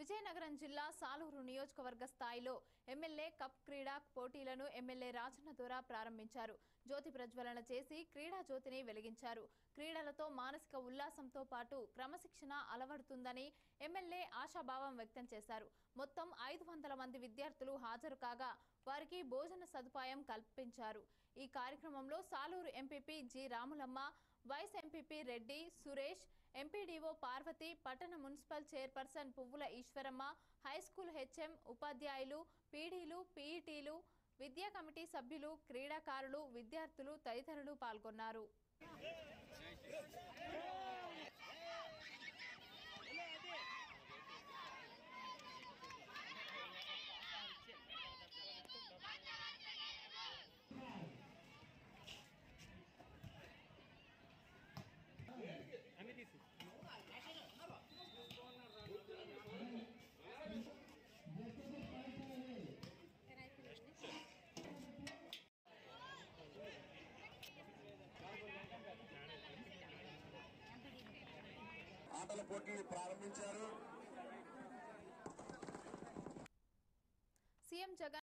విజయనగరం జిల్లా సాలూరు నియోజకవర్గ స్థాయిలో ఎమ్మెల్యే కప్ క్రీడా పోటీలను ఎమ్మెల్యే రాజన్న దొర ప్రారంభించారు జ్యోతి ప్రజ్వలన చేసి క్రీడా జ్యోతిని వెలిగించారు క్రీడలతో మానసిక ఉల్లాసంతో పాటు క్రమశిక్షణ అలవడుతుందని ఎమ్మెల్యే ఆశాభావం వ్యక్తం చేశారు మొత్తం ఐదు వందల మంది విద్యార్థులు హాజరు కాగా వారికి భోజన సదుపాయం కల్పించారు ఈ కార్యక్రమంలో Saluru MPP G Ramulamma vice MPP Reddy Suresh MPDO Parvathi పట్టణ మున్సిపల్ చైర్పర్సన్ పువ్వుల ఈశ్వరమ్మ హైస్కూల్ హెచ్ఎం ఉపాధ్యాయులు పీడీలు పీఈటీలు విద్యా కమిటీ సభ్యులు క్రీడాకారులు విద్యార్థులు తదితరులు పాల్గొన్నారు అన్ని తీసి ఆటల పోటీలు ప్రారంభించారు సీఎం జగన్